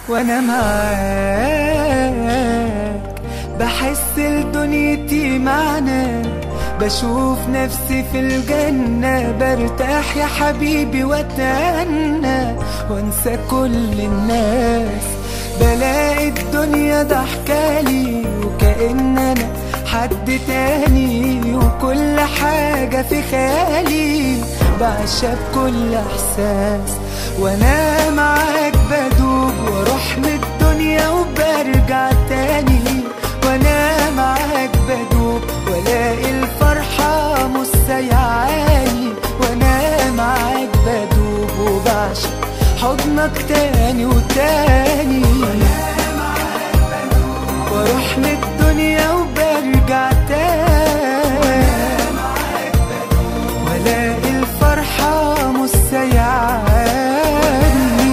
وانا معاك بحس لدنيتي معنى بشوف نفسي في الجنة برتاح يا حبيبي واتأنى وانسى كل الناس بلاقي الدنيا ضحكالي وكأن انا حد تاني وكل حاجة في خيالي بعشق بكل احساس وانا معاك بدوب واروح من الدنيا وبرجع تاني وانا معاك بدوب والاقي الفرحة مش سايعاني وانا معاك بدوب وبعشق حضنك تاني وتاني واروح من الدنيا وبرجع تاني والاقي الفرحة مش سايعاني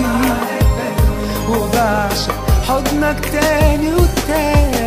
وبعشق حضنك تاني وتاني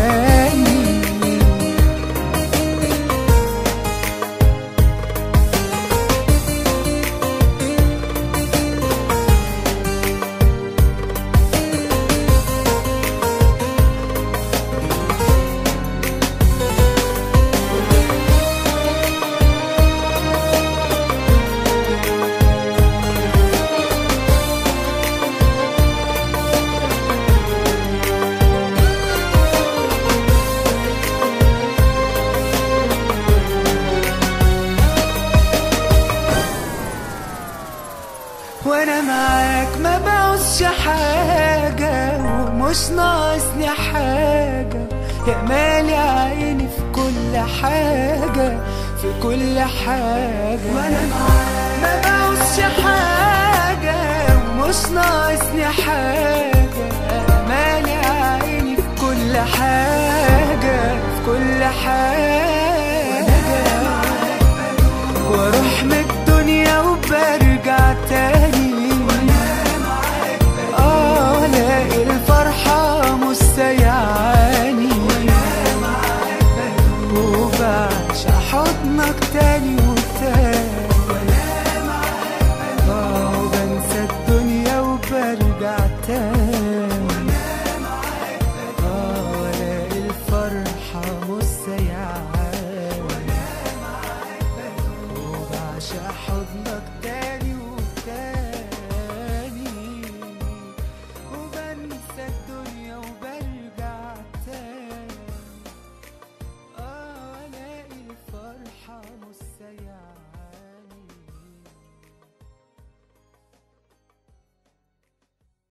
وانا معاك ما بعوزش حاجة ومش ناقصني حاجة يا مالي عيني في كل حاجة في كل حاجة وانا معاك ما بعوزش حاجة ومش ناقصني حاجة يا مالي عيني في كل حاجة في كل حاجة واروح من الدنيا وبرجع تاني اه الاقي الفرحة مش سايعاني وبعشق حضنك تاني وتاني اه وبنسى الدنيا وبرجع تاني